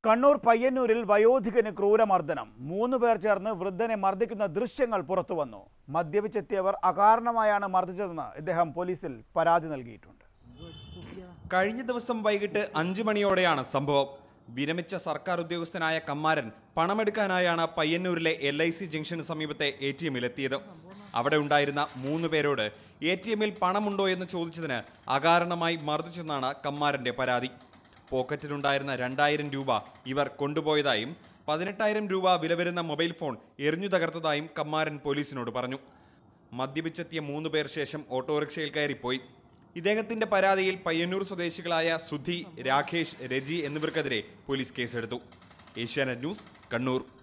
കണ്ണൂർ പയ്യന്നൂരിൽ വയോധികന് ക്രൂരമർദ്ദനം മൂന്ന് പേർ ചേർന്ന് വൃദ്ധനെ മർദ്ദിക്കുന്ന ദൃശ്യങ്ങൾ പുറത്തു വന്നു മദ്യപിച്ചെത്തിയവർ അകാരണമായാണ് മർദ്ദിച്ചതെന്ന് ഇദ്ദേഹം പോലീസിൽ പരാതി നൽകിയിട്ടുണ്ട് കഴിഞ്ഞ ദിവസം വൈകിട്ട് അഞ്ചു മണിയോടെയാണ് സംഭവം വിരമിച്ച സർക്കാർ ഉദ്യോഗസ്ഥനായ കമ്മാരൻ പണമെടുക്കാനായാണ് പയ്യന്നൂരിലെ എൽ ഐ സി ജംഗ്ഷന് സമീപത്തെ എ ടി എമ്മിലെത്തിയത് അവിടെ ഉണ്ടായിരുന്ന മൂന്ന് പേരോട് എ ടി എമ്മിൽ പണമുണ്ടോ എന്ന് ചോദിച്ചതിന് അകാരണമായി മർദ്ദിച്ചെന്നാണ് കമ്മാരന്റെ പരാതി പോക്കറ്റിലുണ്ടായിരുന്ന രണ്ടായിരം രൂപ ഇവർ കൊണ്ടുപോയതായും പതിനെട്ടായിരം രൂപ വില വരുന്ന മൊബൈൽ ഫോൺ എറിഞ്ഞു തകർത്തതായും കമ്മാരൻ പോലീസിനോട് പറഞ്ഞു മദ്യപിച്ചെത്തിയ മൂന്ന് പേർ ശേഷം ഓട്ടോറിക്ഷയിൽ കയറിപ്പോയി ഇദ്ദേഹത്തിന്റെ പരാതിയിൽ പയ്യന്നൂർ സ്വദേശികളായ സുധി രാകേഷ് രജി എന്നിവർക്കെതിരെ പോലീസ് കേസെടുത്തു ഏഷ്യാനെറ്റ് ന്യൂസ് കണ്ണൂർ